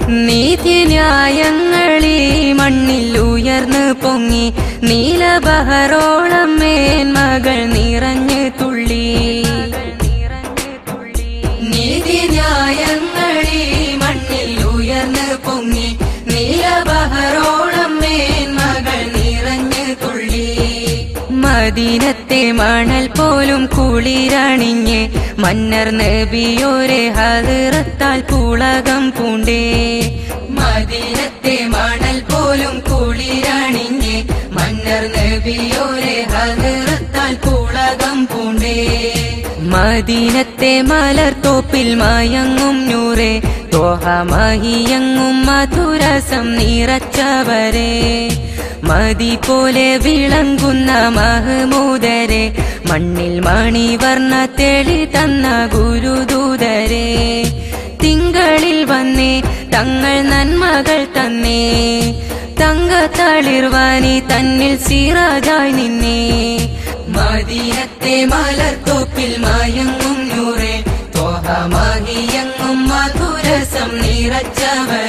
നീതിന്യായങ്ങളീ മണ്ണിൽ ഉയർന്നു പൊങ്ങി നീലബഹറോളം മേന്മകൾ നിറഞ്ഞു തുള്ളി നീതിന്യായങ്ങളീ മണ്ണിൽ ഉയർന്നു പൊങ്ങി നീലബഹറോളം മേന്മകൾ നിറഞ്ഞു തുള്ളി മദീനത്തെ മണൽ പോലും കുളിരണിഞ്ഞ് മന്നർ നബിയോരെ ഹതിറത്താൽ പുളകം പൂണ്ടേ മദീനത്തെ മണൽ പോലും കുളിരണിഞ്ഞ് മന്നർ നബിയോരെ ഹതിറത്താൽ പുളകം പൂണ്ടേ മദീനത്തെ മലർത്തോപ്പിൽ മയങ്ങും നൂറെ തോഹമഹിയങ്ങും മധുരസം നിറച്ചവരെ മതി പോലെ വിളങ്ങുന്ന മഹമൂദരെ മണ്ണിൽ മണിവർണ്ണ തെളി തന്ന ഗുരുദൂതരെ തിങ്കളിൽ വന്നേ തങ്ങൾ നന്മകൾ തന്നേ തങ്ക തളിർവാനി തന്നിൽ സിറാജായി നിന്നേ മദീനത്തെ മലർത്തോപ്പിൽ മയങ്ങും നൂറെ തോഹമഹിയങ്ങും മധുരസം നിറച്ചവർ